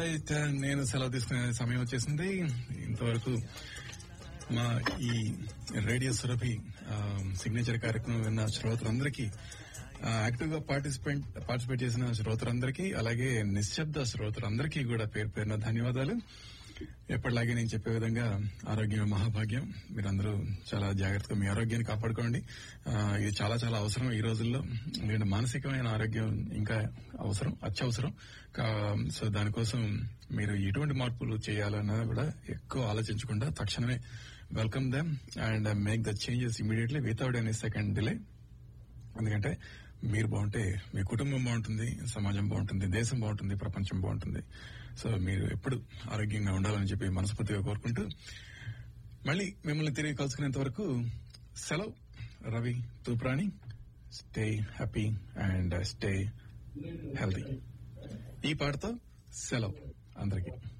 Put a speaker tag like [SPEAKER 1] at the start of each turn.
[SPEAKER 1] right నేను సెలవు తీసుకునే సమయం వచ్చేసింది ఇంతవరకు మా ఈ రేడియో సురభి సిగ్నేచర్ కార్యక్రమం విన్న శ్రోతలందరికీ యాక్టివ్ గా పార్టిసిపేట్ పార్టిసిపేట్ చేసిన శ్రోతలందరికీ అలాగే నిశ్శబ్ద శ్రోతలందరికీ కూడా పేరు పేరున ధన్యవాదాలు ఎప్పటిలాగే నేను చెప్పే విధంగా ఆరోగ్యం మహాభాగ్యం మీరందరూ చాలా జాగ్రత్తగా మీ ఆరోగ్యాన్ని కాపాడుకోండి ఆ, ఇది చాలా చాలా అవసరం ఈ రోజుల్లో ఎందుకంటే మానసికమైన ఆరోగ్యం ఇంకా అవసరం అత్యవసరం కా- సో దానికోసం మీరు ఎటువంటి మార్పులు చేయాలన్నది కూడా ఎక్కువ ఆలోచించకుండా తక్షణమే welcome them and make the changes immediately without any second delay ఎందుకంటే మీరు బాగుంటే మీ కుటుంబం బాగుంటుంది సమాజం బాగుంటుంది దేశం బాగుంటుంది ప్రపంచం బాగుంటుంది సో మీరు ఎప్పుడు ఆరోగ్యంగా ఉండాలని చెప్పి మనస్ఫూర్తిగా కోరుకుంటూ మళ్ళీ మిమ్మల్ని తిరిగి కలుసుకునేంత వరకు సెలవు Ravi Tuprani stay happy and stay healthy ఈ పాటతో సెలవు అందరికీ